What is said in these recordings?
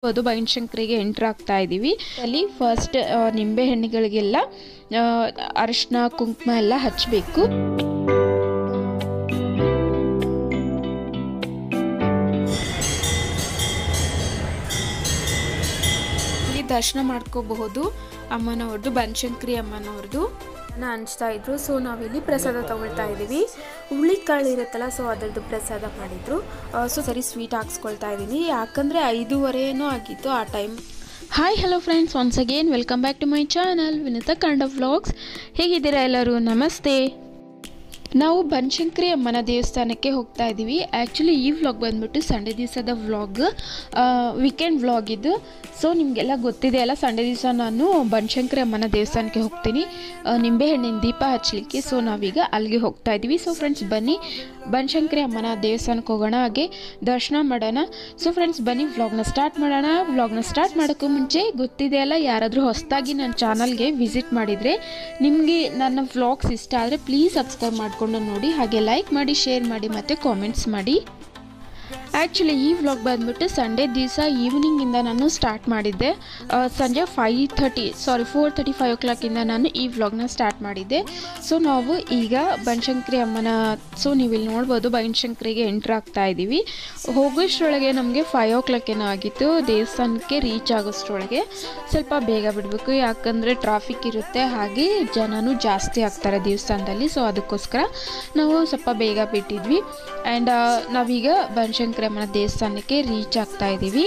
ಅದು ಬೈನಶಂಕರಿಗೆ ಎಂಟ್ರ್ ಆಗ್ತಾ ಇದ್ದೀವಿ ಅಲ್ಲಿ ಫಸ್ಟ್ ನಿಂಬೆ ಹಣ್ಣುಗಳಿಗೆಲ್ಲ ಅರಿಶಿನ ಕುಂಕುಮ ಎಲ್ಲ ಹಚ್ಚಬೇಕು ಇಲ್ಲಿ ದರ್ಶನ ಮಾಡ್ಕೋಬಹುದು ಅಮ್ಮನವ್ರದ್ದು ಬನಶಂಕರಿ ಅಮ್ಮನವ್ರದ್ದು ಅನ್ನ ಹಂಚ್ತಾ ಇದ್ರು ಸೊ ನಾವಿಲ್ಲಿ ಪ್ರಸಾದ ತಗೊಳ್ತಾ ಇದ್ದೀವಿ ಹುಳಿಕಾಳು ಇರುತ್ತಲ್ಲ ಸೊ ಅದರದ್ದು ಪ್ರಸಾದ ಮಾಡಿದ್ರು ಸೊ ಸರಿ ಸ್ವೀಟ್ ಹಾಕ್ಸ್ಕೊಳ್ತಾ ಇದ್ದೀನಿ ಯಾಕಂದರೆ ಐದೂವರೆನೂ ಆಗಿತ್ತು ಆ time hi hello friends once again welcome back to my channel Vinitha ಕಂಡ ವ್ಲಾಗ್ಸ್ ಹೇಗಿದ್ದೀರಾ ಎಲ್ಲರೂ ನಮಸ್ತೆ ನಾವು ಬನಶಂಕರಿ ಅಮ್ಮನ ದೇವಸ್ಥಾನಕ್ಕೆ ಹೋಗ್ತಾ ಇದ್ದೀವಿ ಆ್ಯಕ್ಚುಲಿ ಈ ವ್ಲಾಗ್ ಬಂದ್ಬಿಟ್ಟು ಸಂಡೇ ದಿವಸದ ವ್ಲಾಗ್ ವೀಕೆಂಡ್ ವ್ಲಾಗ್ ಇದು ಸೊ ನಿಮಗೆಲ್ಲ ಗೊತ್ತಿದೆ ಅಲ್ಲ ಸಂಡೇ ದಿವಸ ನಾನು ಬನಶಂಕರಿ ಅಮ್ಮನ ದೇವಸ್ಥಾನಕ್ಕೆ ಹೋಗ್ತೀನಿ ಆ, ನಿಂಬೆಹಣ್ಣಿನ ದೀಪ ಹಚ್ಚಲಿಕ್ಕೆ ಸೊ ನಾವೀಗ ಅಲ್ಲಿಗೆ ಹೋಗ್ತಾ ಇದ್ದೀವಿ ಸೊ ಫ್ರೆಂಡ್ಸ್ ಬನ್ನಿ ಬನಶಂಕರಿ ಅಮ್ಮನ ದೇವಸ್ಥಾನಕ್ಕೆ ಹೋಗೋಣ ಹಾಗೆ ದರ್ಶನ ಮಾಡೋಣ ಸೊ ಫ್ರೆಂಡ್ಸ್ ಬನ್ನಿ ವ್ಲಾಗ್ನ ಸ್ಟಾರ್ಟ್ ಮಾಡೋಣ ವ್ಲಾಗ್ನ ಸ್ಟಾರ್ಟ್ ಮಾಡೋಕ್ಕೂ ಮುಂಚೆ ಗೊತ್ತಿದೆ ಅಲ್ಲ ಯಾರಾದರೂ ಹೊಸದಾಗಿ ನನ್ನ ಚಾನಲ್ಗೆ ವಿಸಿಟ್ ಮಾಡಿದರೆ ನಿಮಗೆ ನನ್ನ ವ್ಲಾಗ್ಸ್ ಇಷ್ಟ ಆದರೆ ಪ್ಲೀಸ್ ಸಬ್ಸ್ಕ್ರೈಬ್ ಮಾಡಿಕೊಂಡು ನೋಡಿ ಹಾಗೆ ಲೈಕ್ ಮಾಡಿ ಶೇರ್ ಮಾಡಿ ಮತ್ತು ಕಾಮೆಂಟ್ಸ್ ಮಾಡಿ ಆ್ಯಕ್ಚುಲಿ ಈ ವ್ಲಾಗ್ ಬಂದ್ಬಿಟ್ಟು ಸಂಡೇ ದಿವಸ ಈವ್ನಿಂಗಿಂದ ನಾನು ಸ್ಟಾರ್ಟ್ ಮಾಡಿದ್ದೆ ಆ, ಸಂಜೆ five thirty sorry four thirty five ಓ ಕ್ಲಾಕಿಂದ ನಾನು ಈ ವ್ಲಾಗ್ನ ಸ್ಟಾರ್ಟ್ ಮಾಡಿದ್ದೆ ಸೊ ನಾವು ಈಗ ಬನಶಂಕರಿ ಅಮ್ಮನ ಸೊ ನೀವು ಇಲ್ಲಿ ನೋಡ್ಬೋದು ಬನಶಂಕರಿಗೆ ಎಂಟ್ರ್ ಆಗ್ತಾ ಇದ್ದೀವಿ ಹೋಗೋಷ್ಟರೊಳಗೆ ನಮಗೆ ಫೈವ್ ಓ ಕ್ಲಾಕ್ ಏನೋ ಆಗಿತ್ತು ದೇವಸ್ಥಾನಕ್ಕೆ ರೀಚ್ ಆಗೋಷ್ಟರೊಳಗೆ ಸ್ವಲ್ಪ ಬೇಗ ಬಿಡಬೇಕು ಯಾಕಂದರೆ ಟ್ರಾಫಿಕ್ ಇರುತ್ತೆ ಹಾಗೆ ಜನನೂ ಜಾಸ್ತಿ ಆಗ್ತಾರೆ ದೇವಸ್ಥಾನದಲ್ಲಿ ಸೊ ಅದಕ್ಕೋಸ್ಕರ ನಾವು ಸ್ವಲ್ಪ ಬೇಗ ಬಿಟ್ಟಿದ್ವಿ ಆ್ಯಂಡ್ ನಾವೀಗ ಬನಶಂಕರಿ ಅಮ್ಮನ ದೇವಸ್ಥಾನಕ್ಕೆ ರೀಚ್ ಆಗ್ತಾ ಇದ್ದೀವಿ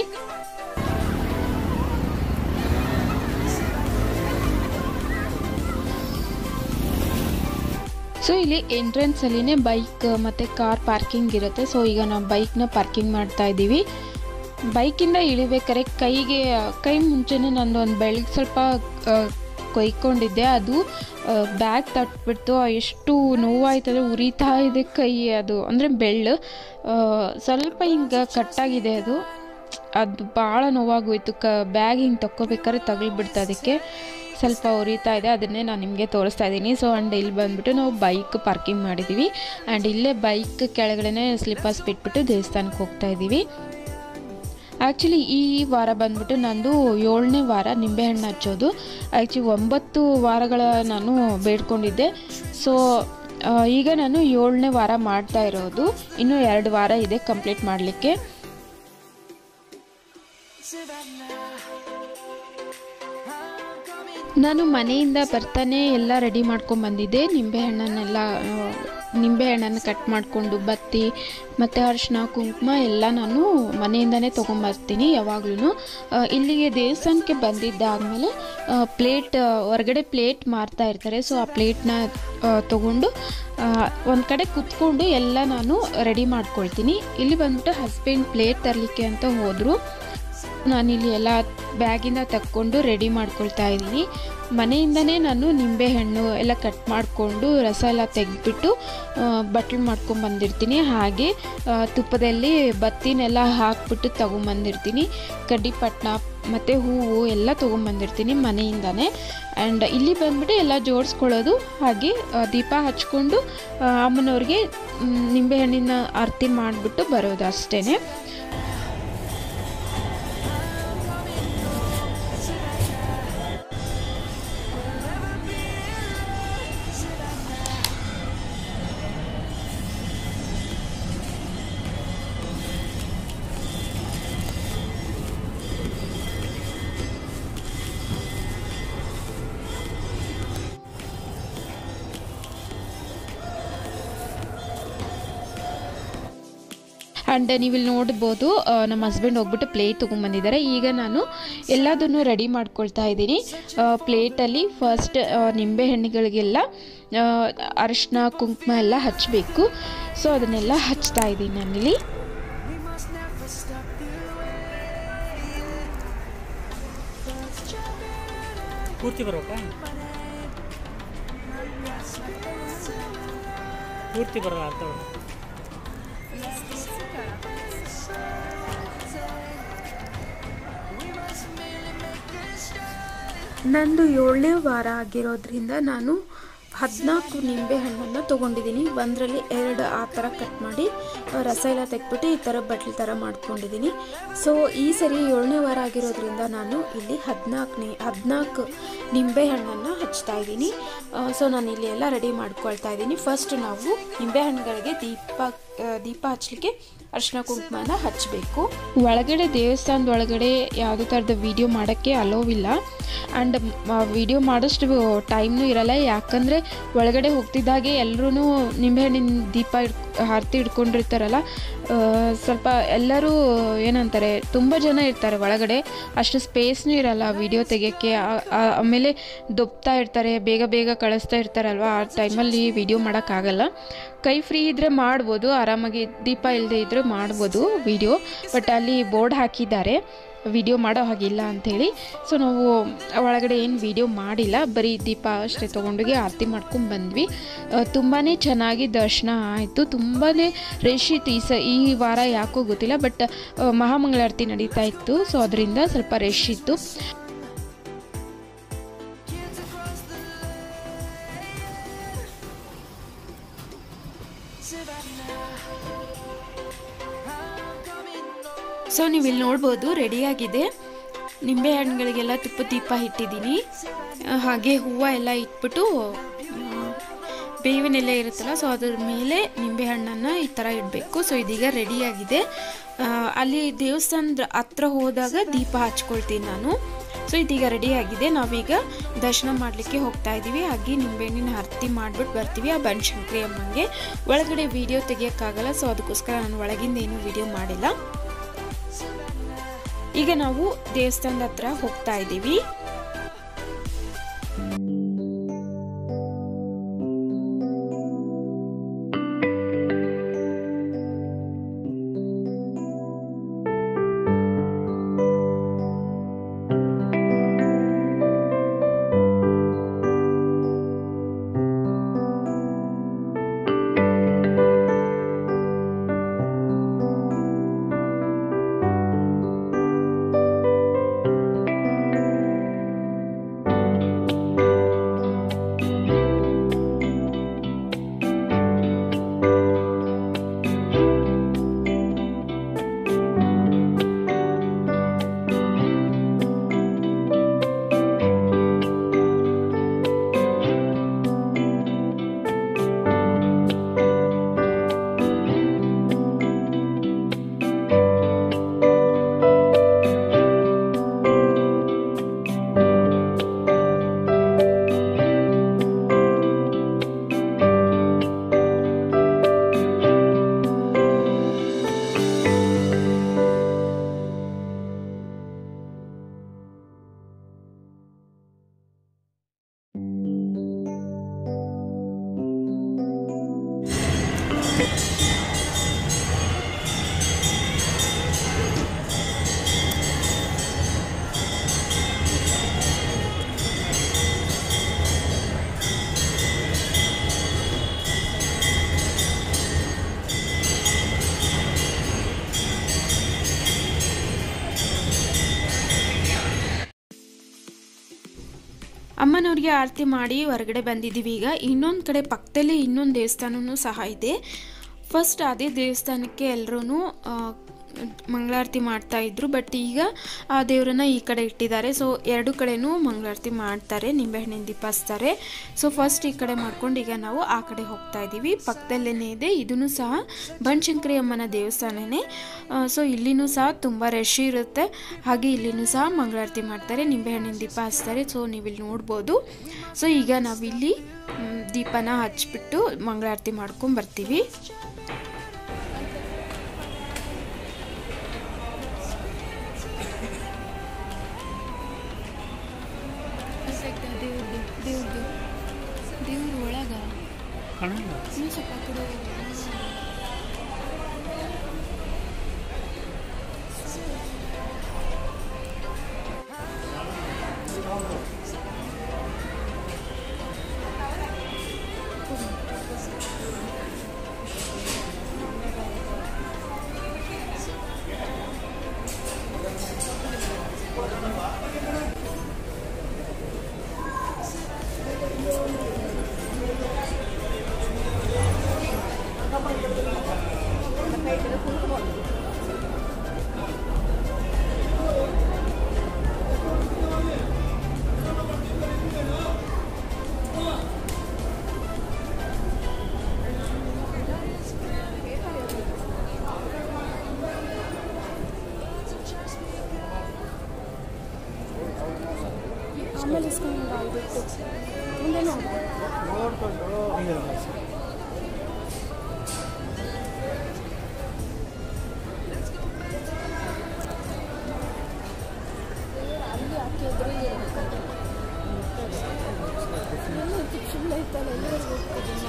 ಸೊ ಇಲ್ಲಿ ಎಂಟ್ರೆನ್ಸ್ ಅಲ್ಲಿನೇ ಬೈಕ್ ಮತ್ತು ಕಾರ್ ಪಾರ್ಕಿಂಗ್ ಇರುತ್ತೆ ಸೊ ಈಗ ನಾವು ಬೈಕ್ನ ಪಾರ್ಕಿಂಗ್ ಮಾಡ್ತಾ ಇದ್ದೀವಿ ಬೈಕಿಂದ ಇಳಿಬೇಕಾದ್ರೆ ಕೈಗೆ ಕೈ ಮುಂಚೆನೇ ನಂದು ಒಂದು ಬೆಳಗ್ಗೆ ಸ್ವಲ್ಪ ಆ, ಕೊಯ್ಕೊಂಡಿದ್ದೆ ಅದು ಬ್ಯಾಗ್ ತಟ್ಬಿಡ್ತು ಎಷ್ಟು ನೋವಾಯ್ತಂದ್ರೆ ಉರಿತಾ ಇದೆ ಕೈ ಅದು ಅಂದರೆ ಬೆಳ್ಳು ಆ, ಸ್ವಲ್ಪ ಹಿಂಗೆ ಕಟ್ಟಾಗಿದೆ ಅದು ಅದು ಭಾಳ ನೋವಾಗೋಯ್ತು ಕ ಬ್ಯಾಗ್ ಹಿಂಗೆ ತಕ್ಕೋಬೇಕಾದ್ರೆ ತಗಲ್ಬಿಡ್ತು ಅದಕ್ಕೆ ಸ್ವಲ್ಪ ಉರಿತಾ ಇದೆ ಅದನ್ನೇ ನಾನು ನಿಮಗೆ ತೋರಿಸ್ತಾ ಇದ್ದೀನಿ ಸೊ ಆ್ಯಂಡ್ ಇಲ್ಲಿ ಬಂದುಬಿಟ್ಟು ನಾವು ಬೈಕ್ ಪಾರ್ಕಿಂಗ್ ಮಾಡಿದ್ದೀವಿ ಆ್ಯಂಡ್ ಇಲ್ಲೇ ಬೈಕ್ ಕೆಳಗಡೆ ಸ್ಲಿಪ್ಪರ್ಸ್ ಬಿಟ್ಬಿಟ್ಟು ದೇವಸ್ಥಾನಕ್ಕೆ ಹೋಗ್ತಾ ಇದ್ದೀವಿ ಆ್ಯಕ್ಚುಲಿ ಈ ವಾರ ಬಂದ್ಬಿಟ್ಟು ನಂದು ಏಳನೇ ವಾರ ನಿಂಬೆಹಣ್ಣು ಹಚ್ಚೋದು ಆ್ಯಕ್ಚುಲಿ ಒಂಬತ್ತು ವಾರಗಳ ನಾನು ಬೇಡ್ಕೊಂಡಿದ್ದೆ ಸೊ ಈಗ ನಾನು ಏಳನೇ ವಾರ ಮಾಡ್ತಾ ಇರೋದು ಇನ್ನೂ ಎರಡು ವಾರ ಇದೆ ಕಂಪ್ಲೀಟ್ ಮಾಡಲಿಕ್ಕೆ ನಾನು ಮನೆಯಿಂದ ಬರ್ತಾನೆ ಎಲ್ಲ ರೆಡಿ ಮಾಡ್ಕೊಂಡು ಬಂದಿದ್ದೆ ನಿಂಬೆಹಣ್ಣನ್ನೆಲ್ಲ ಆ, ನಿಂಬೆಹಣ್ಣನ್ನು ಕಟ್ ಮಾಡಿಕೊಂಡು ಬತ್ತಿ ಮತ್ತು ಅರಿಶಿನ ಕುಂಕುಮ ಎಲ್ಲ ನಾನು ಮನೆಯಿಂದನೇ ತೊಗೊಂಬರ್ತೀನಿ ಯಾವಾಗ್ಲೂ ಇಲ್ಲಿಗೆ ದೇವಸ್ಥಾನಕ್ಕೆ ಬಂದಿದ್ದಾದಮೇಲೆ ಪ್ಲೇಟ್ ಹೊರಗಡೆ ಪ್ಲೇಟ್ ಮಾರ್ತಾ ಇರ್ತಾರೆ ಸೊ ಆ ಪ್ಲೇಟ್ನ ತೊಗೊಂಡು ಒಂದು ಕಡೆ ಕುತ್ಕೊಂಡು ಎಲ್ಲ ನಾನು ರೆಡಿ ಮಾಡ್ಕೊಳ್ತೀನಿ ಇಲ್ಲಿ ಬಂದ್ಬಿಟ್ಟು ಹಸ್ಬೆಂಡ್ ಪ್ಲೇಟ್ ತರಲಿಕ್ಕೆ ಅಂತ ಹೋದರು ನಾನಿಲ್ಲಿ ಎಲ್ಲ ಬ್ಯಾಗಿಂದ ತಕ್ಕೊಂಡು ರೆಡಿ ಮಾಡ್ಕೊಳ್ತಾ ಇದ್ದೀನಿ ಮನೆಯಿಂದನೇ ನಾನು ನಿಂಬೆಹಣ್ಣು ಎಲ್ಲ ಕಟ್ ಮಾಡಿಕೊಂಡು ರಸ ಎಲ್ಲ ತೆಗೆದ್ಬಿಟ್ಟು ಬಟ್ಲು ಮಾಡ್ಕೊಂಡು ಬಂದಿರ್ತೀನಿ ಹಾಗೆ ಆ, ತುಪ್ಪದಲ್ಲಿ ಬತ್ತಿನೆಲ್ಲ ಹಾಕ್ಬಿಟ್ಟು ತೊಗೊಂಬಂದಿರ್ತೀನಿ ಕಡ್ಡಿಪಟ್ನ ಮತ್ತು ಹೂವು ಎಲ್ಲ ತೊಗೊಂಬಂದಿರ್ತೀನಿ ಮನೆಯಿಂದನೇ ಆ್ಯಂಡ್ ಇಲ್ಲಿ ಬಂದ್ಬಿಟ್ಟು ಎಲ್ಲ ಜೋಡಿಸ್ಕೊಳ್ಳೋದು ಹಾಗೆ ಆ, ದೀಪ ಹಚ್ಕೊಂಡು ಆ, ಅಮ್ಮನವ್ರಿಗೆ ಮ್, ನಿಂಬೆಹಣ್ಣಿನ ಆರತಿ ಮಾಡಿಬಿಟ್ಟು ಬರೋದು ಅಷ್ಟೇ ಆ್ಯಂಡ್ ನೀವು ಇಲ್ಲಿ ನೋಡ್ಬೋದು ಆ, ನಮ್ಮ ಹಸ್ಬೆಂಡ್ ಹೋಗ್ಬಿಟ್ಟು ಪ್ಲೇಟ್ ತೊಗೊಂಬಂದಿದ್ದಾರೆ ಈಗ ನಾನು ಎಲ್ಲದನ್ನು ರೆಡಿ ಮಾಡ್ಕೊಳ್ತಾ ಇದ್ದೀನಿ ಪ್ಲೇಟಲ್ಲಿ ಫಸ್ಟ್ ನಿಂಬೆ ಹಣ್ಣುಗಳಿಗೆಲ್ಲ ಅರಿಶಿನ ಕುಂಕುಮ ಎಲ್ಲ ಹಚ್ಚಬೇಕು ಸೊ ಅದನ್ನೆಲ್ಲ ಹಚ್ತಾ ಇದ್ದೀನಿ ನಾನಿಲ್ಲಿ ಪೂರ್ತಿ ಬರ್ಬೇಕಾ ಪೂರ್ತಿ ಬರಲ್ಲ ಅರ್ಥ ಬರಲ್ಲ. ನಂದು ಏಳನೇ ವಾರ ಆಗಿರೋದ್ರಿಂದ ನಾನು ಹದಿನಾಲ್ಕು ನಿಂಬೆ ಹಣ್ಣನ್ನು ತೊಗೊಂಡಿದ್ದೀನಿ ಒಂದರಲ್ಲಿ ಎರಡು ಆ ಥರ ಕಟ್ ಮಾಡಿ ಆ, ರಸ ಎಲ್ಲ ತೆಗ್ಬಿಟ್ಟು ಈ ಥರ ಬಟ್ಲು ಥರ ಮಾಡ್ಕೊಂಡಿದ್ದೀನಿ ಸೊ ಈ ಸರಿ ಏಳನೇ ವಾರ ಆಗಿರೋದ್ರಿಂದ ನಾನು ಇಲ್ಲಿ ಹದಿನಾಲ್ಕನೇ ಹದಿನಾಲ್ಕು ನಿಂಬೆ ಹಣ್ಣನ್ನು ಹಚ್ತಾ ಇದ್ದೀನಿ ಸೊ ನಾನು ಇಲ್ಲಿ ಎಲ್ಲ ರೆಡಿ ಮಾಡ್ಕೊಳ್ತಾ ಇದ್ದೀನಿ ಫಸ್ಟ್ ನಾವು ನಿಂಬೆ ಹಣ್ಣುಗಳಿಗೆ ದೀಪ ಆ, ದೀಪ ಹಚ್ಚಲಿಕ್ಕೆ ಅರಿಶಿನ ಕುಂಕುಮನ ಹಚ್ಚಬೇಕು ಒಳಗಡೆ ದೇವಸ್ಥಾನದ ಒಳಗಡೆ ಯಾವುದೇ ಥರದ ವಿಡಿಯೋ ಮಾಡೋಕ್ಕೆ ಅಲೋವಿಲ್ಲ ಆ್ಯಂಡ್ ವಿಡಿಯೋ ಮಾಡೋಷ್ಟು ಟೈಮ್ನೂ ಇರಲ್ಲ ಯಾಕಂದರೆ ಒಳಗಡೆ ಹೋಗ್ತಿದ್ದಾಗೆ ಎಲ್ಲರೂ ನಿಂಬೆಹಣ್ಣಿನ ದೀಪ ಇಡ್ ಆರತಿ ಇಟ್ಕೊಂಡಿರ್ತಾರಲ್ಲ ಆ, ಸ್ವಲ್ಪ ಎಲ್ಲರೂ ಏನಂತಾರೆ ತುಂಬ ಜನ ಇರ್ತಾರೆ ಒಳಗಡೆ ಅಷ್ಟು ಸ್ಪೇಸ್ನೂ ಇರಲ್ಲ ವಿಡಿಯೋ ತೆಗಿಯೋಕ್ಕೆ ಆ- ಆ- ಆಮೇಲೆ ದೊಬ್ತಾ ಇರ್ತಾರೆ ಬೇಗ ಬೇಗ ಕಳಿಸ್ತಾ ಇರ್ತಾರಲ್ವ ಆ ಟೈಮಲ್ಲಿ ವಿಡಿಯೋ ಮಾಡೋಕ್ಕಾಗಲ್ಲ ಕೈ ಫ್ರೀ ಇದ್ದರೆ ಮಾಡ್ಬೋದು ಆರಾಮಾಗಿ ದೀಪ ಇಲ್ಲದೆ ಇದ್ದರೆ ಮಾಡ್ಬೋದು ವಿಡಿಯೋ ಬಟ್ ಅಲ್ಲಿ ಬೋರ್ಡ್ ಹಾಕಿದ್ದಾರೆ ವಿಡಿಯೋ ಮಾಡೋ ಹಾಗಿಲ್ಲ ಅಂಥೇಳಿ ಸೊ ನಾವು ಒಳಗಡೆ ಏನು ವಿಡಿಯೋ ಮಾಡಿಲ್ಲ ಬರೀ ದೀಪ ಅಷ್ಟೇ ತೊಗೊಂಡೋಗಿ ಆರತಿ ಮಾಡ್ಕೊಂಡು ಬಂದ್ವಿ ತುಂಬಾ ಚೆನ್ನಾಗಿ ದರ್ಶನ ಆಯಿತು ತುಂಬಾ ರಶ್ ಇತ್ತು ಈ ಸ ಈ ವಾರ ಯಾಕೋ ಗೊತ್ತಿಲ್ಲ ಬಟ್ ಮಹಾಮಂಗಳಾರತಿ ನಡೀತಾ ಇತ್ತು ಸೊ ಅದರಿಂದ ಸ್ವಲ್ಪ ರಶ್ ಇತ್ತು ಸೊ ನೀವು ಇಲ್ಲಿ ನೋಡ್ಬೋದು ರೆಡಿಯಾಗಿದೆ ನಿಂಬೆ ಹಣ್ಣುಗಳಿಗೆಲ್ಲ ತುಪ್ಪ ದೀಪ ಇಟ್ಟಿದ್ದೀನಿ ಆ, ಹಾಗೆ ಹೂವು ಎಲ್ಲ ಇಟ್ಬಿಟ್ಟು ಆ, ಬೇವಿನ ಎಲೆ ಇರುತ್ತಲ್ಲ ಸೊ ಅದ್ರ ಮೇಲೆ ನಿಂಬೆ ಹಣ್ಣನ್ನು ಈ ಥರ ಇಡಬೇಕು ಸೊ ಇದೀಗ ರೆಡಿಯಾಗಿದೆ ಆ, ಅಲ್ಲಿ ದೇವಸ್ಥಾನದ ಹತ್ರ ಹೋದಾಗ ದೀಪ ಹಚ್ಕೊಳ್ತೀನಿ ನಾನು ಸೊ ಇದೀಗ ರೆಡಿಯಾಗಿದೆ ನಾವೀಗ ದರ್ಶನ ಮಾಡಲಿಕ್ಕೆ ಹೋಗ್ತಾ ಇದ್ದೀವಿ ಹಾಗೆ ನಿಂಬೆಹಣ್ಣಿನ ಆರತಿ ಮಾಡಿಬಿಟ್ಟು ಬರ್ತೀವಿ ಆ ಬನಶಂಕರಿ ಅಮ್ಮಂಗೆ ಒಳಗಡೆ ವಿಡಿಯೋ ತೆಗಿಯೋಕ್ಕಾಗಲ್ಲ ಸೊ ಅದಕ್ಕೋಸ್ಕರ ನಾನು ಒಳಗಿಂದ ಏನು ವಿಡಿಯೋ ಮಾಡಿಲ್ಲ ಈಗ ನಾವು ದೇವಸ್ಥಾನದ ಹತ್ರ ಹೋಗ್ತಾ ಇದ್ದೀವಿ ಅಮ್ಮನವ್ರಿಗೆ ಆರತಿ ಮಾಡಿ ಹೊರಗಡೆ ಬಂದಿದ್ದೀವಿ ಈಗ ಇನ್ನೊಂದು ಕಡೆ ಪಕ್ಕದಲ್ಲೇ ಇನ್ನೊಂದು ದೇವಸ್ಥಾನವೂ ಸಹ ಇದೆ ಫಸ್ಟ್ ಅದೇ ದೇವಸ್ಥಾನಕ್ಕೆ ಎಲ್ಲರೂ ಮಂಗಳಾರತಿ ಮಾಡ್ತಾ ಇದ್ರು ಬಟ್ ಈಗ ಆ ದೇವರನ್ನ ಈ ಕಡೆ ಇಟ್ಟಿದ್ದಾರೆ ಸೊ ಎರಡು ಕಡೆನೂ ಮಂಗಳಾರತಿ ಮಾಡ್ತಾರೆ ನಿಂಬೆಹಣ್ಣಿನ ದೀಪ ಹಚ್ತಾರೆ ಸೊ ಫಸ್ಟ್ ಈ ಕಡೆ ಮಾಡ್ಕೊಂಡು ಈಗ ನಾವು ಆ ಕಡೆ ಹೋಗ್ತಾ ಇದ್ದೀವಿ ಪಕ್ಕದಲ್ಲೇ ಇದೆ ಇದೂ ಸಹ ಬನಶಂಕರಿ ಅಮ್ಮನ ದೇವಸ್ಥಾನನೇ ಸೊ ಇಲ್ಲಿನೂ ಸಹ ತುಂಬ ರಶ್ ಇರುತ್ತೆ ಹಾಗೆ ಇಲ್ಲಿನೂ ಸಹ ಮಂಗಳಾರತಿ ಮಾಡ್ತಾರೆ ನಿಂಬೆಹಣ್ಣಿನ ದೀಪ ಹಚ್ತಾರೆ ಸೊ ನೀವು ಇಲ್ಲಿ ನೋಡ್ಬೋದು ಸೊ ಈಗ ನಾವಿಲ್ಲಿ ಮ್, ದೀಪನ ಹಚ್ಬಿಟ್ಟು ಮಂಗಳಾರತಿ ಮಾಡ್ಕೊಂಡು ಬರ್ತೀವಿ ದೇವ್ರದ್ದು ದೇವ್ರ ಒಳಗ ಕಾಣಲ್ಲ ಇನ್ನೂ ಸ್ವಲ್ಪ ಕಡೆ ಅಲ್ಲಿ ಬಿಟ್ಟು ಮುಂದೆ ನೋಡು ನೋಡ್ಕೊಂಡು ಹಿಂಗೆ ಅಲ್ಲಿ ಆಕೆ ಎದುರು ಸುಳ್ಳು ಐತಲ್ಲ ಎಲ್ಲರೂ ಹೋಗ್ತದನ್ನ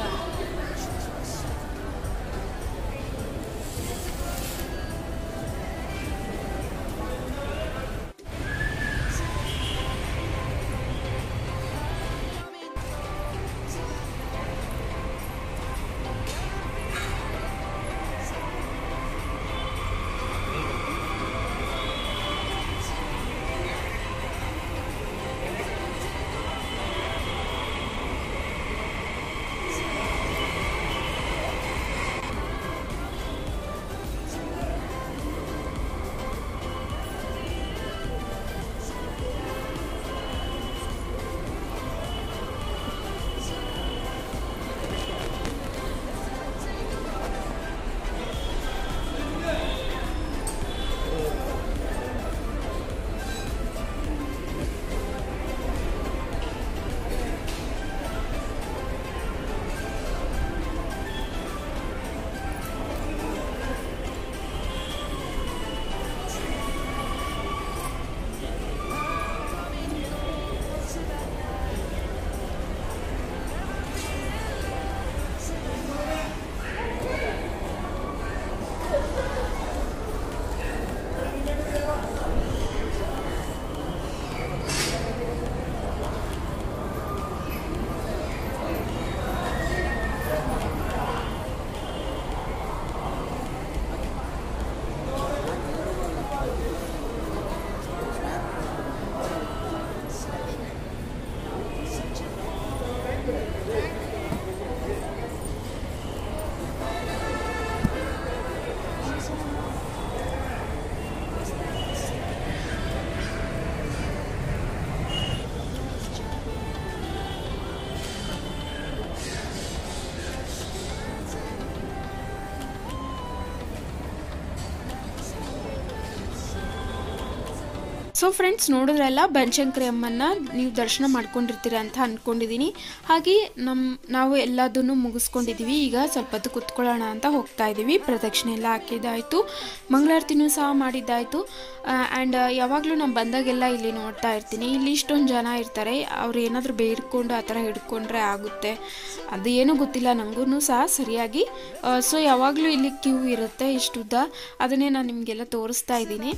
ಸೊ ಫ್ರೆಂಡ್ಸ್ ನೋಡಿದ್ರಲ್ಲ ಬನಶಂಕರಿ ಅಮ್ಮನ್ನ ನೀವು ದರ್ಶನ ಮಾಡ್ಕೊಂಡಿರ್ತೀರ ಅಂತ ಅಂದ್ಕೊಂಡಿದ್ದೀನಿ ಹಾಗೆ ನಮ್ಮ ನಾವು ಎಲ್ಲದನ್ನು ಮುಗಿಸ್ಕೊಂಡಿದ್ದೀವಿ ಈಗ ಸ್ವಲ್ಪ ಹೊತ್ತು ಕುತ್ಕೊಳ್ಳೋಣ ಅಂತ ಹೋಗ್ತಾ ಇದ್ದೀವಿ ಪ್ರದಕ್ಷಿಣೆ ಎಲ್ಲ ಹಾಕಿದ್ದಾಯಿತು ಮಂಗಳಾರತಿನೂ ಸಹ ಮಾಡಿದ್ದಾಯಿತು ಆ್ಯಂಡ್ ಯಾವಾಗಲೂ ನಾನು ಬಂದಾಗೆಲ್ಲ ಇಲ್ಲಿ ನೋಡ್ತಾ ಇರ್ತೀನಿ ಇಲ್ಲಿ ಇಷ್ಟೊಂದು ಜನ ಇರ್ತಾರೆ ಅವ್ರು ಏನಾದರೂ ಬೇಡ್ಕೊಂಡು ಆ ಥರ ಹಿಡ್ಕೊಂಡ್ರೆ ಆಗುತ್ತೆ ಅದು ಏನೂ ಗೊತ್ತಿಲ್ಲ ನನಗೂ ಸಹ ಸರಿಯಾಗಿ ಸೊ ಯಾವಾಗಲೂ ಇಲ್ಲಿ ಕ್ಯೂ ಇರುತ್ತೆ ಇಷ್ಟುದ್ದ ಅದನ್ನೇ ನಾನು ನಿಮಗೆಲ್ಲ ತೋರಿಸ್ತಾ ಇದ್ದೀನಿ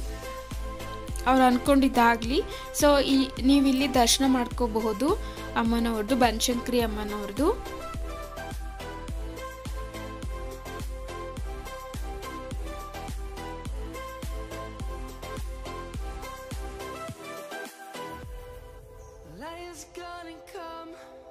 ಅವ್ರು ಅಂದ್ಕೊಂಡಿದ್ದಾಗಲಿ ಸೊ ಈ ನೀವು ಇಲ್ಲಿ ದರ್ಶನ ಮಾಡ್ಕೋಬಹುದು ಅಮ್ಮನವ್ರದ್ದು ಬನಶಂಕರಿ ಅಮ್ಮನವ್ರದ್ದು Light is gonna come.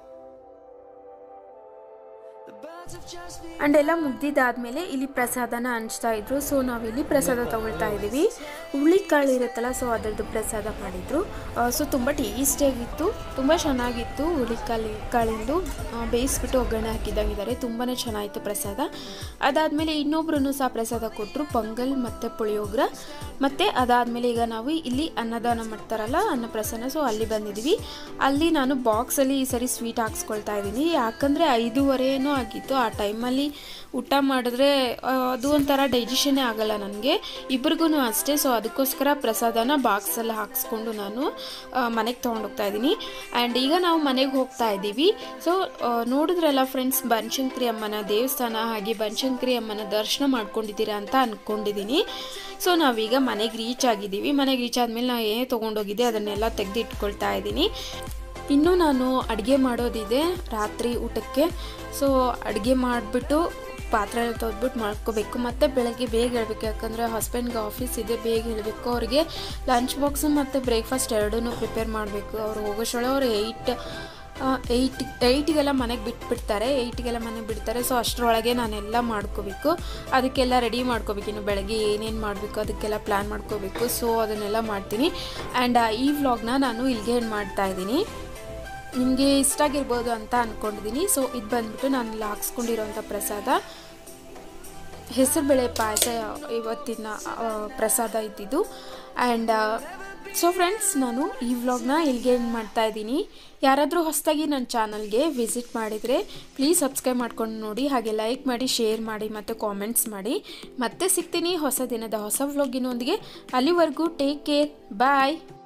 The birds have just been. And ಎಲ್ಲ ಮುಗ್ದಿದ್ದಾದ್ಮೇಲೆ ಇಲ್ಲಿ ಪ್ರಸಾದನ ಹಂಚ್ತಾ ಇದ್ರು ಸೊ ನಾವಿಲ್ಲಿ ಪ್ರಸಾದ ತಗೊಳ್ತಾ ಇದ್ದೀವಿ ಹುಳಿಕಾಳು ಇರುತ್ತಲ್ಲ ಸೊ ಅದರದ್ದು ಪ್ರಸಾದ ಮಾಡಿದ್ರು ಸೊ ತುಂಬ ಟೇಸ್ಟಿಯಾಗಿತ್ತು ತುಂಬ ಚೆನ್ನಾಗಿತ್ತು ಹುಳಿಕಾಳು ಕಾಳಿಂದು ಆ, ಬೇಯಿಸ್ಬಿಟ್ಟು ಒಗ್ಗರಣೆ ಹಾಕಿದ್ದಾಗಿದ್ದಾರೆ ತುಂಬಾ ಚೆನ್ನಾಗಿತ್ತು ಪ್ರಸಾದ ಅದಾದಮೇಲೆ ಇನ್ನೊಬ್ರು ಸಹ ಪ್ರಸಾದ ಕೊಟ್ಟರು ಪೊಂಗಲ್ ಮತ್ತು ಪುಳಿಯೋಗ್ರ ಮತ್ತು ಅದಾದಮೇಲೆ ಈಗ ನಾವು ಇಲ್ಲಿ ಅನ್ನದಾನ ಮಾಡ್ತಾರಲ್ಲ ಅನ್ನಪ್ರಸನ್ನ ಸೊ ಅಲ್ಲಿ ಬಂದಿದ್ದೀವಿ ಅಲ್ಲಿ ನಾನು ಬಾಕ್ಸಲ್ಲಿ ಈ ಸರಿ ಸ್ವೀಟ್ ಹಾಕ್ಸ್ಕೊಳ್ತಾ ಇದ್ದೀನಿ ಯಾಕಂದರೆ ಐದೂವರೆನೂ ಆಗಿತ್ತು ಆ ಟೈಮಲ್ಲಿ ಊಟ ಮಾಡಿದ್ರೆ ಆ, ಅದು ಒಂಥರ ಡೈಜೆಷನ್ನೇ ಆಗಲ್ಲ ನನಗೆ ಇಬ್ರಿಗೂ ಅಷ್ಟೇ ಸೊ ಅದಕ್ಕೋಸ್ಕರ ಪ್ರಸಾದನ ಬಾಕ್ಸಲ್ಲಿ ಹಾಕ್ಸ್ಕೊಂಡು ನಾನು ಮನೆಗೆ ತೊಗೊಂಡೋಗ್ತಾ ಇದ್ದೀನಿ ಆ್ಯಂಡ್ ಈಗ ನಾವು ಮನೆಗೆ ಹೋಗ್ತಾ ಇದ್ದೀವಿ ಸೊ ನೋಡಿದ್ರಲ್ಲ ಫ್ರೆಂಡ್ಸ್ ಬನಶಂಕರಿ ಅಮ್ಮನ ದೇವಸ್ಥಾನ ಹಾಗೆ ಬನಶಂಕರಿ ಅಮ್ಮನ ದರ್ಶನ ಮಾಡ್ಕೊಂಡಿದ್ದೀರಾ ಅಂತ ಅಂದ್ಕೊಂಡಿದ್ದೀನಿ ಸೊ ನಾವೀಗ ಮನೆಗೆ ರೀಚ್ ಆಗಿದ್ದೀವಿ ಮನೆಗೆ ರೀಚ್ ಆದಮೇಲೆ ನಾನು ಏನೇ ತೊಗೊಂಡೋಗಿದ್ದೆ ಅದನ್ನೆಲ್ಲ ತೆಗೆದು ಇಟ್ಕೊಳ್ತಾ ಇದ್ದೀನಿ ಇನ್ನೂ ನಾನು ಅಡುಗೆ ಮಾಡೋದಿದೆ ರಾತ್ರಿ ಊಟಕ್ಕೆ ಸೊ ಅಡುಗೆ ಮಾಡಿಬಿಟ್ಟು ಪಾತ್ರೆ ಎಲ್ಲ ತೊಳೆದ್ಬಿಟ್ಟು ಮಾಡ್ಕೋಬೇಕು ಮತ್ತು ಬೆಳಗ್ಗೆ ಬೇಗ ಹೇಳ್ಬೇಕು ಯಾಕಂದರೆ ಹಸ್ಬೆಂಡ್ಗೆ ಆಫೀಸ್ ಇದೆ ಬೇಗ ಹೇಳಬೇಕು ಅವ್ರಿಗೆ ಲಂಚ್ ಬಾಕ್ಸು ಮತ್ತು ಬ್ರೇಕ್ಫಾಸ್ಟ್ ಎರಡೂ ಪ್ರಿಪೇರ್ ಮಾಡಬೇಕು ಅವ್ರು ಹೋಗೋಷ್ಟೊಳಗೆ ಅವ್ರು ಏಯ್ಟ್ ಏಯ್ಟ್ ಏಯ್ಟಿಗೆಲ್ಲ ಮನೆಗೆ ಬಿಟ್ಬಿಡ್ತಾರೆ ಏಯ್ಟಿಗೆಲ್ಲ ಮನೆಗೆ ಬಿಡ್ತಾರೆ ಸೊ ಅಷ್ಟರೊಳಗೆ ನಾನೆಲ್ಲ ಮಾಡ್ಕೋಬೇಕು ಅದಕ್ಕೆಲ್ಲ ರೆಡಿ ಮಾಡ್ಕೋಬೇಕು ಇನ್ನು ಬೆಳಗ್ಗೆ ಏನೇನು ಮಾಡಬೇಕು ಅದಕ್ಕೆಲ್ಲ ಪ್ಲ್ಯಾನ್ ಮಾಡ್ಕೋಬೇಕು ಸೊ ಅದನ್ನೆಲ್ಲ ಮಾಡ್ತೀನಿ ಆ್ಯಂಡ್ ಈ ವ್ಲಾಗ್ನ ನಾನು ಇಲ್ಲಿಗೆ ಏನು ಮಾಡ್ತಾ ಇದ್ದೀನಿ ನಿಮಗೆ ಇಷ್ಟ ಆಗಿರ್ಬೋದು ಅಂತ ಅಂದ್ಕೊಂಡಿದ್ದೀನಿ ಸೊ ಇದು ಬಂದ್ಬಿಟ್ಟು ನಾನು ಇಲ್ಲಿ ಹಾಕ್ಸ್ಕೊಂಡಿರೋಂಥ ಪ್ರಸಾದ ಹೆಸರುಬೇಳೆ ಪಾಯಸ ಇವತ್ತಿನ ಆ, ಪ್ರಸಾದ ಇದ್ದಿದ್ದು ಆ್ಯಂಡ್ ಸೊ ಫ್ರೆಂಡ್ಸ್ ನಾನು ಈ ವ್ಲಾಗ್ನ ಇಲ್ಲಿಗೆ ಎಂಡ್ ಮಾಡ್ತಾ ಇದ್ದೀನಿ ಯಾರಾದರೂ ಹೊಸದಾಗಿ ನನ್ನ ಚಾನಲ್ಗೆ ವಿಸಿಟ್ ಮಾಡಿದರೆ ಪ್ಲೀಸ್ ಸಬ್ಸ್ಕ್ರೈಬ್ ಮಾಡ್ಕೊಂಡು ನೋಡಿ ಹಾಗೆ ಲೈಕ್ ಮಾಡಿ ಶೇರ್ ಮಾಡಿ ಮತ್ತು ಕಾಮೆಂಟ್ಸ್ ಮಾಡಿ ಮತ್ತೆ ಸಿಗ್ತೀನಿ ಹೊಸ ದಿನದ ಹೊಸ ವ್ಲಾಗಿನೊಂದಿಗೆ ಅಲ್ಲಿವರೆಗೂ ಟೇಕ್ ಕೇರ್ ಬಾಯ್